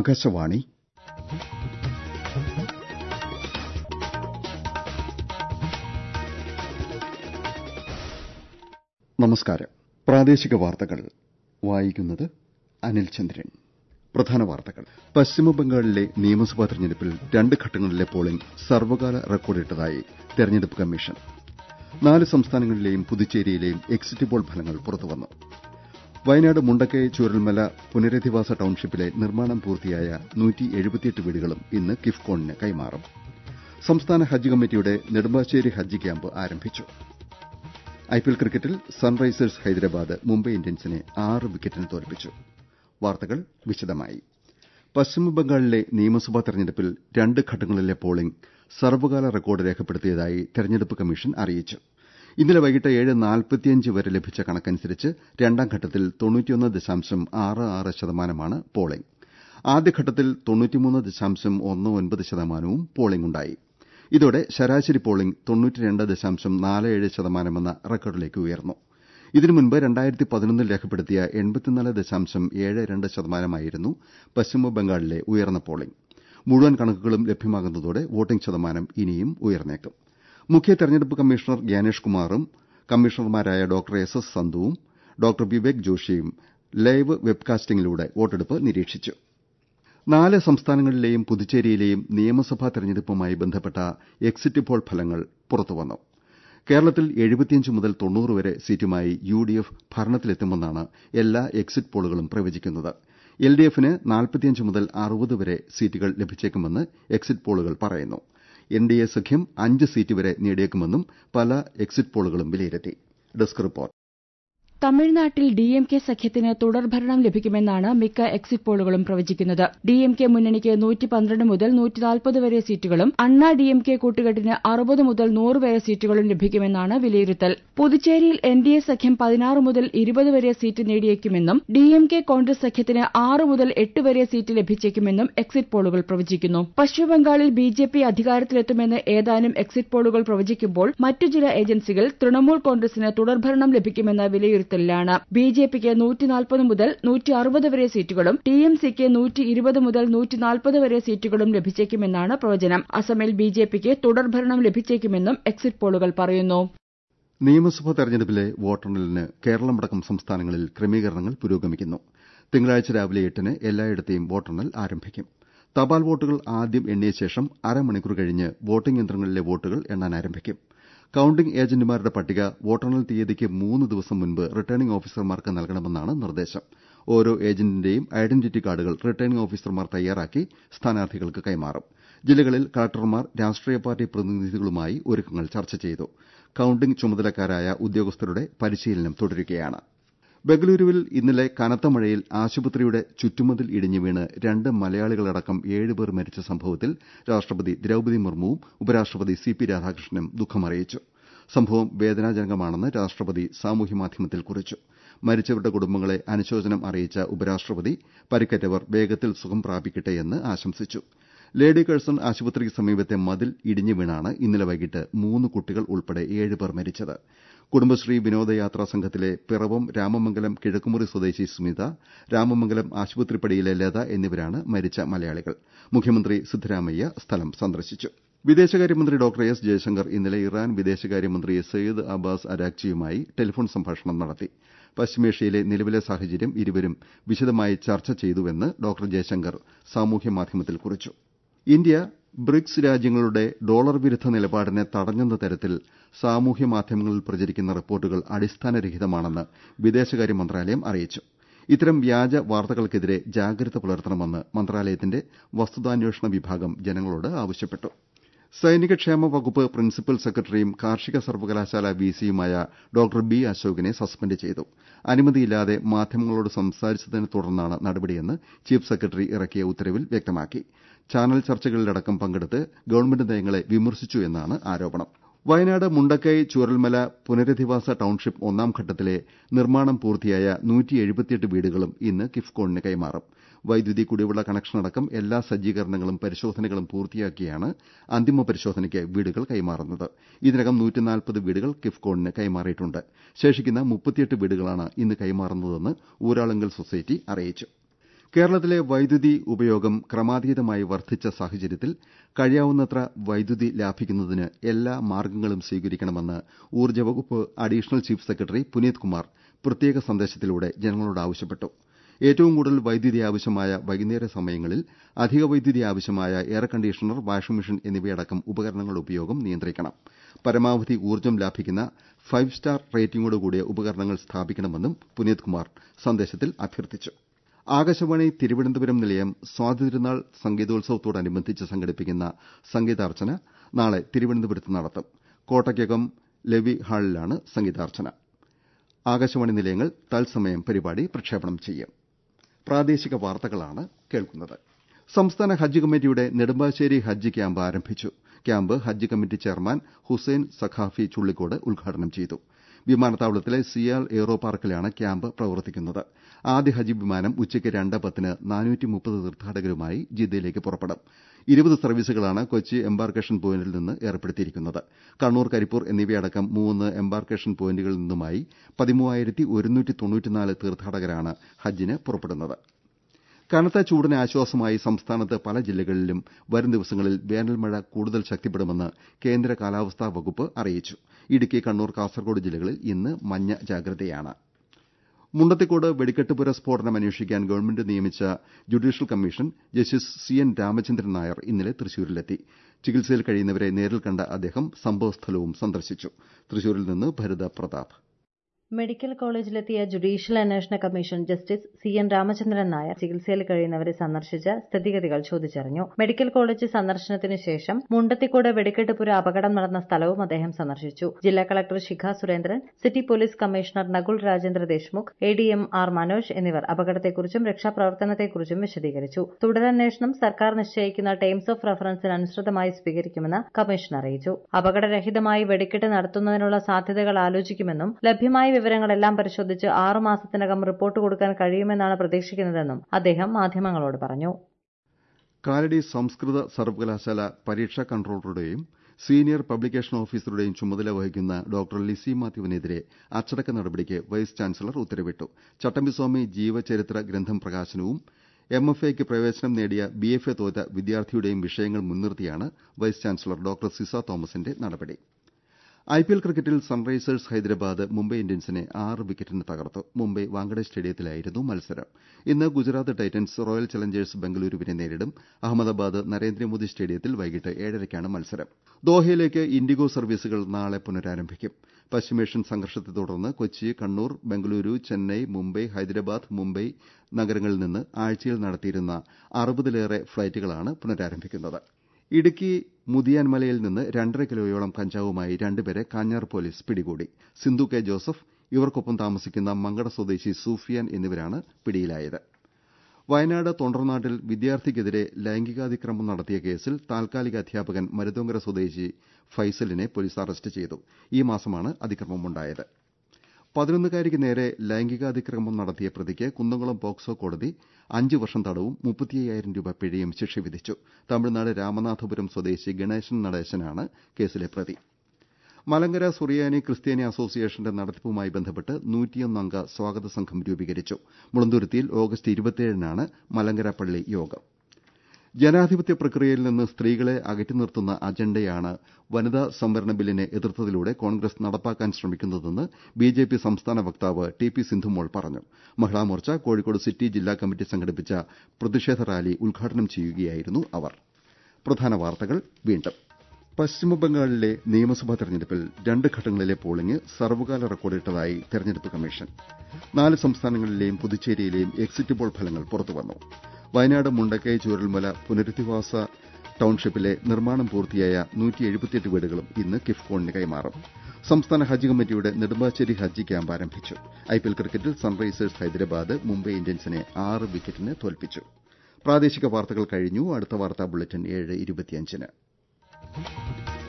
ആകാശവാണി നമസ്കാരം പ്രാദേശിക വാർത്തകൾ വായിക്കുന്നത് അനിൽ ചന്ദ്രൻ പ്രധാന വാർത്തകൾ പശ്ചിമബംഗാളിലെ നിയമസഭാ തെരഞ്ഞെടുപ്പിൽ രണ്ട് ഘട്ടങ്ങളിലെ പോളിംഗ് സർവ്വകാല റെക്കോർഡിട്ടതായി തെരഞ്ഞെടുപ്പ് കമ്മീഷൻ നാല് സംസ്ഥാനങ്ങളിലെയും പുതുച്ചേരിയിലെയും എക്സിറ്റ് പോൾ ഫലങ്ങൾ പുറത്തുവന്നു വയനാട് മുണ്ടക്കൈ ചൂരൽമല പുനരധിവാസ ടൌൺഷിപ്പിലെ നിർമ്മാണം പൂർത്തിയായ വീടുകളും ഇന്ന് കിഫ്കോണിന് കൈമാറും സംസ്ഥാന ഹജ്ജ് കമ്മിറ്റിയുടെ നെടുമ്പാശ്ശേരി ഹജ്ജ് ക്യാമ്പ് ആരംഭിച്ചു ഐപിഎൽ ക്രിക്കറ്റിൽ സൺറൈസേഴ്സ് ഹൈദരാബാദ് മുംബൈ ഇന്ത്യൻസിനെ ആറ് വിക്കറ്റിന് തോൽപ്പിച്ചു വാർത്തകൾ വിശദമായി പശ്ചിമബംഗാളിലെ നിയമസഭാ തെരഞ്ഞെടുപ്പിൽ രണ്ട് ഘട്ടങ്ങളിലെ പോളിംഗ് സർവ്വകാല റെക്കോർഡ് രേഖപ്പെടുത്തിയതായി തെരഞ്ഞെടുപ്പ് കമ്മീഷൻ അറിയിച്ചു ഇന്നലെ വൈകിട്ട് ഏഴ് നാൽപ്പത്തിയഞ്ച് വരെ ലഭിച്ച കണക്കനുസരിച്ച് രണ്ടാം ഘട്ടത്തിൽ തൊണ്ണൂറ്റിയൊന്ന് ദശാംശം ആറ് ആറ് ശതമാനമാണ് പോളിംഗ് ആദ്യഘട്ടത്തിൽ തൊണ്ണൂറ്റിമൂന്ന് ദശാംശം ഒന്ന് ഒൻപത് ശതമാനവും പോളിംഗ് ഉണ്ടായി ഇതോടെ ശരാശരി പോളിംഗ് തൊണ്ണൂറ്റിരണ്ട് ദശാംശം നാല് ഏഴ് ശതമാനമെന്ന റെക്കോർഡിലേക്ക് ഉയർന്നു ഇതിനു മുൻപ് രണ്ടായിരത്തി പതിനൊന്നിൽ രേഖപ്പെടുത്തിയ എൺപത്തിനാല് ദശാംശം ഏഴ് രണ്ട് ശതമാനമായിരുന്നു പശ്ചിമബംഗാളിലെ ഉയർന്ന പോളിംഗ് മുഴുവൻ കണക്കുകളും ലഭ്യമാകുന്നതോടെ വോട്ടിംഗ് ശതമാനം ഇനിയും ഉയർന്നേക്കും മുഖ്യ തെരഞ്ഞെടുപ്പ് കമ്മീഷണർ ഗ്യാനേഷ് കുമാറും കമ്മീഷണർമാരായ ഡോക്ടർ എസ് എസ് സന്ധുവും ഡോക്ടർ വിവേക് ജോഷിയും ലൈവ് വെബ്കാസ്റ്റിംഗിലൂടെ വോട്ടെടുപ്പ് നിരീക്ഷിച്ചു നാല് സംസ്ഥാനങ്ങളിലെയും പുതുച്ചേരിയിലെയും നിയമസഭാ തെരഞ്ഞെടുപ്പുമായി ബന്ധപ്പെട്ട എക്സിറ്റ് പോൾ ഫലങ്ങൾ പുറത്തുവന്നു കേരളത്തിൽ മുതൽ തൊണ്ണൂറ് വരെ സീറ്റുമായി യുഡിഎഫ് ഭരണത്തിലെത്തുമെന്നാണ് എല്ലാ എക്സിറ്റ് പോളുകളും പ്രവചിക്കുന്നത് എൽഡിഎഫിന് മുതൽ അറുപത് വരെ സീറ്റുകൾ ലഭിച്ചേക്കുമെന്ന് എക്സിറ്റ് പോളുകൾ പറയുന്നു എൻഡിഎ സഖ്യം അഞ്ച് സീറ്റ് വരെ നേടിയേക്കുമെന്നും പല എക്സിറ്റ് പോളുകളും വിലയിരുത്തി ഡെസ്ക് റിപ്പോർട്ട് തമിഴ്നാട്ടിൽ ഡിഎംകെ സഖ്യത്തിന് തുടർഭരണം ലഭിക്കുമെന്നാണ് മിക്ക എക്സിറ്റ് പോളുകളും പ്രവചിക്കുന്നത് ഡിഎംകെ മുന്നണിക്ക് നൂറ്റി പന്ത്രണ്ട് മുതൽ നൂറ്റിനാൽപ്പത് വരെ സീറ്റുകളും അണ്ണാ ഡിഎംകെ കൂട്ടുകെട്ടിന് അറുപത് മുതൽ നൂറ് വരെ സീറ്റുകളും ലഭിക്കുമെന്നാണ് വിലയിരുത്തൽ പുതുച്ചേരിയിൽ എൻഡിഎ സഖ്യം പതിനാറ് മുതൽ ഇരുപത് വരെ സീറ്റ് നേടിയേക്കുമെന്നും ഡിഎംകെ കോൺഗ്രസ് സഖ്യത്തിന് ആറ് മുതൽ എട്ട് വരെ സീറ്റ് ലഭിച്ചേക്കുമെന്നും എക്സിറ്റ് പോളുകൾ പ്രവചിക്കുന്നു പശ്ചിമബംഗാളിൽ ബിജെപി അധികാരത്തിലെത്തുമെന്ന് ഏതാനും എക്സിറ്റ് പോളുകൾ പ്രവചിക്കുമ്പോൾ മറ്റു ചില ഏജൻസികൾ തൃണമൂൽ കോൺഗ്രസിന് തുടർഭരണം ലഭിക്കുമെന്ന വിലയിരുത്തൽ വിലയിരുത്തലിലാണ് ബിജെപിക്ക് നൂറ്റിനാൽപ്പത് മുതൽ നൂറ്റി അറുപത് വരെ സീറ്റുകളും ടിഎംസിക്ക് നൂറ്റി ഇരുപത് മുതൽ നൂറ്റിനാൽപ്പത് വരെ സീറ്റുകളും ലഭിച്ചേക്കുമെന്നാണ് പ്രവചനം അസമിൽ ബിജെപിക്ക് തുടർഭരണം ലഭിച്ചേക്കുമെന്നും എക്സിറ്റ് പോളുകൾ പറയുന്നു നിയമസഭാ തെരഞ്ഞെടുപ്പിലെ വോട്ടെണ്ണലിന് കേരളമടക്കം സംസ്ഥാനങ്ങളിൽ ക്രമീകരണങ്ങൾ പുരോഗമിക്കുന്നു തിങ്കളാഴ്ച രാവിലെ എട്ടിന് എല്ലായിടത്തെയും വോട്ടെണ്ണൽ ആരംഭിക്കും തപാൽ വോട്ടുകൾ ആദ്യം എണ്ണിയ ശേഷം അരമണിക്കൂർ കഴിഞ്ഞ് വോട്ടിംഗ് യന്ത്രങ്ങളിലെ വോട്ടുകൾ എണ്ണാൻ ആരംഭിക്കും കൌണ്ടിംഗ് ഏജന്റുമാരുടെ പട്ടിക വോട്ടെണ്ണൽ തീയതിക്ക് മൂന്ന് ദിവസം മുൻപ് റിട്ടേണിംഗ് ഓഫീസർമാർക്ക് നൽകണമെന്നാണ് നിർദ്ദേശം ഓരോ ഏജന്റിന്റെയും ഐഡന്റിറ്റി കാർഡുകൾ റിട്ടേണിംഗ് ഓഫീസർമാർ തയ്യാറാക്കി സ്ഥാനാർത്ഥികൾക്ക് കൈമാറും ജില്ലകളിൽ കളക്ടർമാർ രാഷ്ട്രീയ പാർട്ടി പ്രതിനിധികളുമായി ഒരുക്കങ്ങൾ ചർച്ച ചെയ്തു കൌണ്ടിംഗ് ചുമതലക്കാരായ ഉദ്യോഗസ്ഥരുടെ പരിശീലനം തുടരുകയാണ് ബംഗളൂരുവിൽ ഇന്നലെ കനത്ത മഴയിൽ ആശുപത്രിയുടെ ചുറ്റുമതിൽ ഇടിഞ്ഞു വീണ് രണ്ട് മലയാളികളടക്കം ഏഴുപേർ മരിച്ച സംഭവത്തിൽ രാഷ്ട്രപതി ദ്രൌപതി മുർമുവും ഉപരാഷ്ട്രപതി സി പി രാധാകൃഷ്ണനും ദുഃഖമറിയിച്ചു സംഭവം വേദനാജനകമാണെന്ന് രാഷ്ട്രപതി സാമൂഹ്യമാധ്യമത്തിൽ കുറിച്ചു മരിച്ചവരുടെ കുടുംബങ്ങളെ അനുശോചനം അറിയിച്ച ഉപരാഷ്ട്രപതി പരിക്കേറ്റവർ വേഗത്തിൽ സുഖം പ്രാപിക്കട്ടെയെന്ന് ആശംസിച്ചു ലേഡി കഴ്സൺ ആശുപത്രിക്ക് സമീപത്തെ മതിൽ ഇടിഞ്ഞു വീണാണ് ഇന്നലെ വൈകിട്ട് മൂന്ന് കുട്ടികൾ ഉൾപ്പെടെ ഏഴുപേർ മരിച്ചത് കുടുംബശ്രീ വിനോദയാത്രാ സംഘത്തിലെ പിറവം രാമമംഗലം കിഴക്കുമുറി സ്വദേശി സ്മിത രാമമംഗലം ആശുപത്രിപ്പടിയിലെ ലത എന്നിവരാണ് മരിച്ച മലയാളികൾ മുഖ്യമന്ത്രി സിദ്ധരാമയ്യ സ്ഥലം സന്ദർശിച്ചു വിദേശകാര്യമന്ത്രി ഡോക്ടർ എസ് ജയശങ്കർ ഇന്നലെ ഇറാൻ വിദേശകാര്യമന്ത്രി സയ്യിദ് അബ്ബാസ് അരാക്ചിയുമായി ടെലിഫോൺ സംഭാഷണം നടത്തി പശ്ചിമേഷ്യയിലെ നിലവിലെ സാഹചര്യം ഇരുവരും വിശദമായി ചർച്ച ചെയ്തുവെന്ന് ഡോക്ടർ ജയശങ്കർ സാമൂഹ്യമാധ്യമത്തിൽ കുറിച്ചു ഇന്ത്യ ബ്രിക്സ് രാജ്യങ്ങളുടെ ഡോളർ വിരുദ്ധ നിലപാടിനെ തടഞ്ഞെന്ന തരത്തിൽ സാമൂഹ്യ മാധ്യമങ്ങളിൽ പ്രചരിക്കുന്ന റിപ്പോർട്ടുകൾ അടിസ്ഥാനരഹിതമാണെന്ന് വിദേശകാര്യ മന്ത്രാലയം അറിയിച്ചു ഇത്തരം വ്യാജ വാർത്തകൾക്കെതിരെ ജാഗ്രത പുലർത്തണമെന്ന് മന്ത്രാലയത്തിന്റെ വസ്തുതാന്വേഷണ വിഭാഗം ജനങ്ങളോട് ആവശ്യപ്പെട്ടു സൈനിക ക്ഷേമ വകുപ്പ് പ്രിൻസിപ്പൽ സെക്രട്ടറിയും കാർഷിക സർവകലാശാല വിസിയുമായ ഡോക്ടർ ബി അശോകിനെ സസ്പെൻഡ് ചെയ്തു അനുമതിയില്ലാതെ മാധ്യമങ്ങളോട് സംസാരിച്ചതിനെ തുടർന്നാണ് നടപടിയെന്ന് ചീഫ് സെക്രട്ടറി ഇറക്കിയ ഉത്തരവിൽ വ്യക്തമാക്കി ചാനൽ ചർച്ചകളിലടക്കം പങ്കെടുത്ത് ഗവൺമെന്റ് നയങ്ങളെ വിമർശിച്ചു എന്നാണ് ആരോപണം വയനാട് മുണ്ടക്കൈ ചൂരൽമല പുനരധിവാസ ടൌൺഷിപ്പ് ഒന്നാം ഘട്ടത്തിലെ നിർമ്മാണം പൂർത്തിയായ വീടുകളും ഇന്ന് കിഫ്കോണിന് കൈമാറും വൈദ്യുതി കുടിവെള്ള കണക്ഷനടക്കം എല്ലാ സജ്ജീകരണങ്ങളും പരിശോധനകളും പൂർത്തിയാക്കിയാണ് അന്തിമ പരിശോധനയ്ക്ക് വീടുകൾ കൈമാറുന്നത് ഇതിനകം വീടുകൾ കിഫ്കോണിന് കൈമാറിയിട്ടുണ്ട് ശേഷിക്കുന്ന വീടുകളാണ് ഇന്ന് കൈമാറുന്നതെന്ന് ഊരാളുങ്കൽ സൊസൈറ്റി അറിയിച്ചു കേരളത്തിലെ വൈദ്യുതി ഉപയോഗം ക്രമാതീതമായി വർദ്ധിച്ച സാഹചര്യത്തിൽ കഴിയാവുന്നത്ര വൈദ്യുതി ലാഭിക്കുന്നതിന് എല്ലാ മാർഗ്ഗങ്ങളും സ്വീകരിക്കണമെന്ന് ഊർജ്ജ വകുപ്പ് additional chief secretary Puneet Kumar പ്രത്യേക സന്ദേശത്തിലൂടെ ജനങ്ങളോട് ആവശ്യപ്പെട്ടു ഏറ്റവും കൂടുതൽ വൈദ്യുതി ആവശ്യമായ വൈകുന്നേര സമയങ്ങളിൽ അധിക വൈദ്യുതി ആവശ്യമായ എയർ കണ്ടീഷണർ വാഷിംഗ് മെഷീൻ എന്നിവയടക്കം ഉപകരണങ്ങളുടെ ഉപയോഗം നിയന്ത്രിക്കണം പരമാവധി ഊർജ്ജം ലാഭിക്കുന്ന ഫൈവ് സ്റ്റാർ റേറ്റിംഗോടുകൂടിയ ഉപകരണങ്ങൾ സ്ഥാപിക്കണമെന്നും പുനീത് കുമാർ സന്ദേശത്തിൽ അഭ്യർത്ഥിച്ചു ആകാശവാണി തിരുവനന്തപുരം നിലയം സ്വാതിതിരുനാൾ സംഗീതോത്സവത്തോടനുബന്ധിച്ച് സംഘടിപ്പിക്കുന്ന സംഗീതാർച്ചന നാളെ തിരുവനന്തപുരത്ത് നടത്തും കോട്ടയ്ക്കകം ലവി ഹാളിലാണ് സംഗീതാർച്ചന ആകാശവാണി നിലയങ്ങൾ തത്സമയം പരിപാടി പ്രക്ഷേപണം ചെയ്യും പ്രാദേശിക വാർത്തകളാണ് കേൾക്കുന്നത് സംസ്ഥാന ഹജ്ജ് കമ്മിറ്റിയുടെ നെടുമ്പാശ്ശേരി ഹജ്ജ് ക്യാമ്പ് ആരംഭിച്ചു ക്യാമ്പ് ഹജ്ജ് കമ്മിറ്റി ചെയർമാൻ ഹുസൈൻ സഖാഫി ചുള്ളിക്കോട് ഉദ്ഘാടനം ചെയ്തു വിമാനത്താവളത്തിലെ സിയാൽ എയ്റോ പാർക്കിലാണ് ക്യാമ്പ് പ്രവർത്തിക്കുന്നത് ആദ്യ ഹജ്ജ് വിമാനം ഉച്ചയ്ക്ക് രണ്ട് പത്തിന് തീർത്ഥാടകരുമായി ജിദ്ദയിലേക്ക് പുറപ്പെടും ഇരുപത് സർവീസുകളാണ് കൊച്ചി എംബാർക്കേഷൻ പോയിന്റിൽ നിന്ന് ഏർപ്പെടുത്തിയിരിക്കുന്നത് കണ്ണൂർ കരിപ്പൂർ എന്നിവയടക്കം മൂന്ന് എംബാർക്കേഷൻ പോയിന്റുകളിൽ നിന്നുമായി തീർത്ഥാടകരാണ് ഹജ്ജിന് പുറപ്പെടുന്നത് കനത്ത ചൂടിന് ആശ്വാസമായി സംസ്ഥാനത്ത് പല ജില്ലകളിലും വരും ദിവസങ്ങളിൽ വേനൽമഴ കൂടുതൽ ശക്തിപ്പെടുമെന്ന് കേന്ദ്ര കാലാവസ്ഥാ വകുപ്പ് അറിയിച്ചു ഇടുക്കി കണ്ണൂർ കാസർകോട് ജില്ലകളിൽ ഇന്ന് മഞ്ഞ ജാഗ്രതയാണ് മുണ്ടത്തിക്കോട് വെടിക്കെട്ടുപുര സ്ഫോടനം അന്വേഷിക്കാൻ ഗവൺമെന്റ് നിയമിച്ച judicial commission justice C N Ramachandran Nair ഇന്നലെ തൃശൂരിലെത്തി ചികിത്സയിൽ കഴിയുന്നവരെ നേരിൽ കണ്ട അദ്ദേഹം സംഭവസ്ഥലവും സന്ദർശിച്ചു തൃശൂരിൽ നിന്ന് ഭരിത പ്രതാപ് മെഡിക്കൽ കോളേജിലെത്തിയ ജുഡീഷ്യൽ അന്വേഷണ commission justice C N Ramachandran Nair ചികിത്സയിൽ കഴിയുന്നവരെ സന്ദർശിച്ച് സ്ഥിതിഗതികൾ ചോദിച്ചറിഞ്ഞു മെഡിക്കൽ കോളേജ് സന്ദർശനത്തിന് ശേഷം മുണ്ടത്തിക്കോട് വെടിക്കെട്ടുപുര അപകടം നടന്ന സ്ഥലവും അദ്ദേഹം സന്ദർശിച്ചു ജില്ലാ collector Shikha Surendran city police commissioner Nakul Rajendra Deshmukh A D M R Manoj എന്നിവർ അപകടത്തെക്കുറിച്ചും രക്ഷാപ്രവർത്തനത്തെക്കുറിച്ചും വിശദീകരിച്ചു തുടരന്വേഷണം സർക്കാർ നിശ്ചയിക്കുന്ന ടേംസ് ഓഫ് റഫറൻസിന് അനുസൃതമായി സ്വീകരിക്കുമെന്ന് കമ്മീഷൻ അറിയിച്ചു അപകടരഹിതമായി വെടിക്കെട്ട് നടത്തുന്നതിനുള്ള സാധ്യതകൾ ആലോചിക്കുമെന്നും ലഭ്യമായ വിവരങ്ങളെല്ലാം പരിശോധിച്ച് ആറു മാസത്തിനകം റിപ്പോർട്ട് കൊടുക്കാൻ കഴിയുമെന്നാണ് പ്രതീക്ഷിക്കുന്നതെന്നും അദ്ദേഹം മാധ്യമങ്ങളോട് പറഞ്ഞു കാലടി സംസ്കൃത സർവകലാശാല പരീക്ഷാ കൺട്രോളറുടെയും സീനിയർ പബ്ലിക്കേഷൻ ഓഫീസറുടെയും ചുമതല വഹിക്കുന്ന ഡോക്ടർ ലിസി മാത്യുവിനെതിരെ അച്ചടക്ക നടപടിക്ക് വൈസ് ചാൻസലർ ഉത്തരവിട്ടു ചട്ടമ്പിസ്വാമി ജീവചരിത്ര ഗ്രന്ഥം പ്രകാശനവും എം എഫ് എക്ക് പ്രവേശനം നേടിയ ബി എഫ് എ തോറ്റ വിദ്യാർത്ഥിയുടെയും വിഷയങ്ങൾ മുൻനിർത്തിയാണ് വൈസ് ചാൻസലർ ഡോക്ടർ സിസ തോമസിന്റെ നടപടി ഐപിഎൽ ക്രിക്കറ്റിൽ സൺറൈസേഴ്സ് ഹൈദരാബാദ് മുംബൈ ഇന്ത്യൻസിനെ ആറ് വിക്കറ്റിന് തകർത്തു മുംബൈ വാങ്കഡെ സ്റ്റേഡിയത്തിലായിരുന്നു മത്സരം ഇന്ന് ഗുജറാത്ത് ടൈറ്റൻസ് റോയൽ ചലഞ്ചേഴ്സ് ബംഗളൂരുവിനെ നേരിടും അഹമ്മദാബാദ് നരേന്ദ്രമോദി സ്റ്റേഡിയത്തിൽ വൈകിട്ട് ഏഴരയ്ക്കാണ് മത്സരം ദോഹയിലേക്ക് ഇൻഡിഗോ സർവീസുകൾ നാളെ പുനരാരംഭിക്കും പശ്ചിമേഷ്യൻ സംഘർഷത്തെ തുടർന്ന് കൊച്ചി കണ്ണൂർ ബംഗളൂരു ചെന്നൈ മുംബൈ ഹൈദരാബാദ് മുംബൈ നഗരങ്ങളിൽ നിന്ന് ആഴ്ചയിൽ നടത്തിയിരുന്ന അറുപതിലേറെ ഫ്ളൈറ്റുകളാണ് പുനരാരംഭിക്കുന്നത് ഇടുക്കി മുതിയാൻമലയിൽ നിന്ന് രണ്ടര കിലോയോളം കഞ്ചാവുമായി രണ്ടുപേരെ കാഞ്ഞാർ പോലീസ് പിടികൂടി സിന്ധു കെ ജോസഫ് ഇവർക്കൊപ്പം താമസിക്കുന്ന മങ്കട സ്വദേശി സൂഫിയാൻ എന്നിവരാണ് പിടിയിലായത് വയനാട് തൊണ്ടർനാട്ടിൽ വിദ്യാർത്ഥിക്കെതിരെ ലൈംഗികാതിക്രമം നടത്തിയ കേസിൽ താൽക്കാലിക അധ്യാപകൻ മരുതോങ്കര സ്വദേശി ഫൈസലിനെ പോലീസ് അറസ്റ്റ് ചെയ്തു ഈ മാസമാണ് അതിക്രമമുണ്ടായത് പതിനൊന്നുകാരിക്ക് നേരെ ലൈംഗികാതിക്രമം നടത്തിയ പ്രതിക്ക് കുന്നംകുളം പോക്സോ കോടതി അഞ്ച് വർഷം തടവും മുപ്പത്തിയ്യായിരം രൂപ പിഴയും ശിക്ഷ വിധിച്ചു തമിഴ്നാട് രാമനാഥപുരം സ്വദേശി ഗണേശൻ നടേശനാണ് കേസിലെ പ്രതി മലങ്കര സുറിയാനി ക്രിസ്ത്യാനി അസോസിയേഷന്റെ നടത്തിപ്പുമായി ബന്ധപ്പെട്ട് നൂറ്റിയൊന്നംഗ സ്വാഗത സംഘം രൂപീകരിച്ചു മുളന്തുരുത്തിയിൽ ഓഗസ്റ്റ് ഇരുപത്തിയേഴിനാണ് മലങ്കര പള്ളി യോഗം ജനാധിപത്യ പ്രക്രിയയിൽ നിന്ന് സ്ത്രീകളെ അകറ്റി നിർത്തുന്ന അജണ്ടയാണ് വനിതാ സംവരണ ബില്ലിനെ എതിർത്തതിലൂടെ കോൺഗ്രസ് നടപ്പാക്കാൻ ശ്രമിക്കുന്നതെന്ന് ബിജെപി സംസ്ഥാന വക്താവ് ടി പി സിന്ധുമോൾ പറഞ്ഞു മഹിളാമോർച്ച കോഴിക്കോട് സിറ്റി ജില്ലാ കമ്മിറ്റി സംഘടിപ്പിച്ച പ്രതിഷേധ റാലി ഉദ്ഘാടനം ചെയ്യുകയായിരുന്നു അവർ പ്രധാന വാർത്തകൾ വീണ്ടും പശ്ചിമബംഗാളിലെ നിയമസഭാ തെരഞ്ഞെടുപ്പിൽ രണ്ട് ഘട്ടങ്ങളിലെ പോളിംഗ് സർവ്വകാല റെക്കോർഡിട്ടതായി തെരഞ്ഞെടുപ്പ് കമ്മീഷൻ നാല് സംസ്ഥാനങ്ങളിലെയും പുതുച്ചേരിയിലെയും എക്സിറ്റ് പോൾ ഫലങ്ങൾ പുറത്തുവന്നു വയനാട് മുണ്ടക്കൈ ചൂരൽമല പുനരധിവാസ ടൌൺഷിപ്പിലെ നിർമ്മാണം പൂർത്തിയായ വീടുകളും ഇന്ന് കിഫ്കോണിന് കൈമാറും സംസ്ഥാന ഹജ്ജ് കമ്മിറ്റിയുടെ നെടുമ്പാശ്ശേരി ഹജ്ജ് ക്യാമ്പ് ആരംഭിച്ചു ഐപിഎൽ ക്രിക്കറ്റിൽ സൺറൈസേഴ്സ് ഹൈദരാബാദ് മുംബൈ ഇന്ത്യൻസിനെ ആറ് വിക്കറ്റിന് തോൽപ്പിച്ചു പ്രാദേശിക വാർത്തകൾ കഴിഞ്ഞു അടുത്ത വാർത്താ ബുള്ളറ്റിൻ ഏഴ് ഇരുപത്തിയഞ്ചിന്